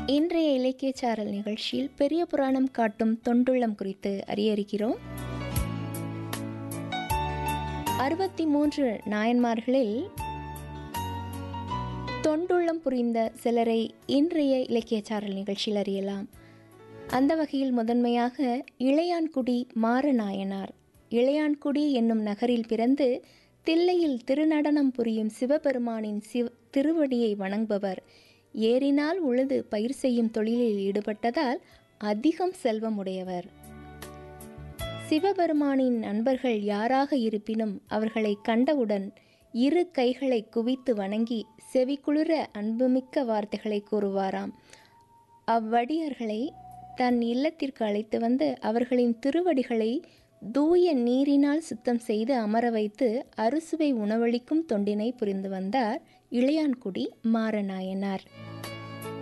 இன்றைய இலக்கிய சாரல் நிகழ்ச்சியில் பெரிய புராணம் காட்டும் தொண்டுள்ளம் குறித்து அறிய இருக்கிறோம் அறுபத்தி மூன்று நாயன்மார்களில் தொண்டுள்ளம் புரிந்த சிலரை இன்றைய இலக்கிய சாரல் நிகழ்ச்சியில் அறியலாம் அந்த வகையில் முதன்மையாக இளையான்குடி மாறநாயனார் இளையான்குடி என்னும் நகரில் பிறந்து தில்லையில் திருநடனம் புரியும் சிவபெருமானின் சிவ திருவடியை வணங்குபவர் ஏறினால் உழுது பயிர் செய்யும் தொழிலில் ஈடுபட்டதால் அதிகம் செல்வம் உடையவர் சிவபெருமானின் நண்பர்கள் யாராக இருப்பினும் அவர்களை கண்டவுடன் இரு கைகளை குவித்து வணங்கி செவிக்குளிர அன்புமிக்க வார்த்தைகளை கூறுவாராம் அவ்வடியர்களை தன் இல்லத்திற்கு அழைத்து வந்து அவர்களின் திருவடிகளை தூய நீரினால் சுத்தம் செய்து அமர வைத்து அறுசுவை உணவளிக்கும் தொண்டினை புரிந்து வந்தார் இளையான்குடி மாறநாயனார்